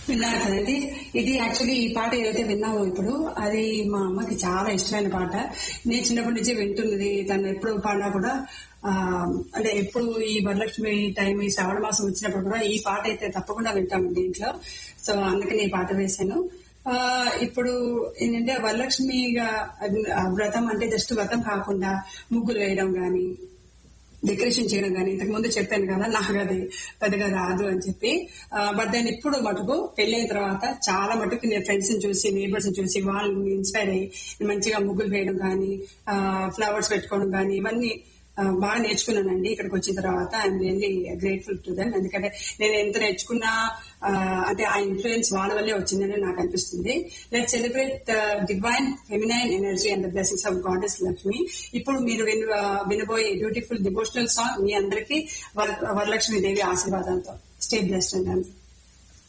విన్నారు కదండి ఇది యాక్చువల్లీ ఈ పాట ఏదైతే విన్నామో ఇప్పుడు అది మా అమ్మకి చాలా ఇష్టమైన పాట నేను చిన్నప్పటి నుంచి వింటున్నది తను ఎప్పుడు పాడినా కూడా ఆ, అంటే ఎప్పుడు ఈ వరలక్ష్మి టైం ఈ శ్రావణ మాసం వచ్చినప్పుడు కూడా ఈ పాట అయితే తప్పకుండా వింటామండి ఇంట్లో సో అందుకని ఈ పాట వేశాను ఆ, ఇప్పుడు ఏంటంటే వరలక్ష్మిగా ఆ, వ్రతం అంటే జస్ట్ వ్రతం కాకుండా ముగ్గులు వేయడం గాని డెకరేషన్ చేయడం కానీ ఇంతకు ముందు చెప్పాను కదా నాకు అది పెద్దగా రాదు అని చెప్పి బట్ దాన్ని ఇప్పుడు మటుకు పెళ్ళైన తర్వాత చాలా మటుకు నేను ఫ్రెండ్స్ చూసి నేబర్స్ చూసి వాళ్ళని ఇన్స్పైర్ అయ్యి మంచిగా ముగ్గులు వేయడం కానీ ఫ్లవర్స్ పెట్టుకోవడం కానీ ఇవన్నీ ఆ, బాగా నేర్చుకున్నానండి ఇక్కడికి వచ్చిన తర్వాత I'm really grateful to them ఎందుకంటే నేను ఎంత నేర్చుకున్నా ఆ, అంటే ఆ ఇన్ఫ్లుయెన్స్ వాళ్ళ వల్లే వచ్చిందని నాకు అనిపిస్తుంది let celebrate divine feminine energy and the blessings of goddess Lakshmi ఇప్పుడు మీరు విను ఆ, వినబోయే బ్యూటిఫుల్ డివోషనల్ సాంగ్ మీ అందరికీ వర- వరలక్ష్మి దేవి ఆశీర్వాదంతో స్టే బ్లెస్డ్ అండి